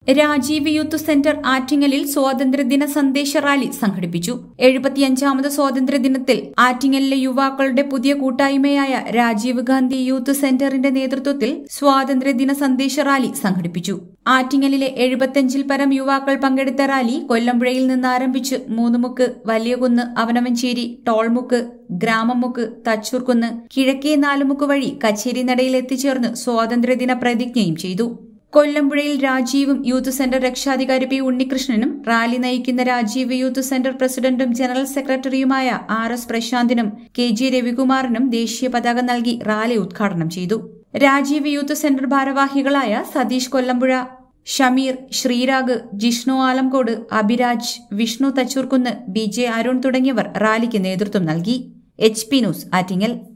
Rajeev youth centre ആറ്റിങ്ങലിൽ സ്വാതന്ത്ര്യദിന സന്ദേശ റാലി സംഘടിപ്പിച്ചു എഴുപത്തിയഞ്ചാമത് സ്വാതന്ത്ര്യദിനത്തിൽ ആറ്റിങ്ങലിലെ യുവാക്കളുടെ പുതിയ കൂട്ടായ്മയായ രാജീവ് ഗാന്ധി യൂത്ത് സെന്ററിന്റെ നേതൃത്വത്തിൽ സ്വാതന്ത്ര്യദിന സന്ദേശ റാലി സംഘടിപ്പിച്ചു ആറ്റിങ്ങലിലെ എഴുപത്തിയഞ്ചിൽ പരം യുവാക്കൾ പങ്കെടുത്ത റാലി കൊല്ലമ്പുഴയിൽ നിന്ന് ആരംഭിച്ച് മൂന്നുമുക്ക് വലിയകുന്ന് അവനവഞ്ചേരി ടോൾമുക്ക് ഗ്രാമമുക്ക് തച്ചൂർക്കുന്ന് കിഴക്കേ നാലുമുക്ക് വഴി കച്ചേരി നടയിൽ എത്തിച്ചേർന്ന് സ്വാതന്ത്ര്യദിന പ്രതിജ്ഞയും ചെയ്തു കൊല്ലമ്പുഴയിൽ രാജീവും യൂത്ത് സെന്റർ രക്ഷാധികാരി പി ഉണ്ണികൃഷ്ണനും റാലി നയിക്കുന്ന രാജീവ് യൂത്ത് സെന്റർ പ്രസിഡന്റും ജനറൽ സെക്രട്ടറിയുമായ ആർ എസ് പ്രശാന്തിനും കെ ജി രവികുമാറിനും ദേശീയ പതാക നൽകി റാലി ഉദ്ഘാടനം ചെയ്തു രാജീവ് യൂത്ത് സെന്റർ ഭാരവാഹികളായ സതീഷ് കൊല്ലമ്പുഴ ഷമീർ ശ്രീരാഗ് ജിഷ്ണു ആലംകോട് അഭിരാജ് വിഷ്ണു തച്ചൂർക്കുന്ന് ബി ജെ അരുൺ തുടങ്ങിയവർ റാലിക്ക് നേതൃത്വം നൽകി എച്ച് പി ന്യൂസ് ആറ്റിങ്ങൽ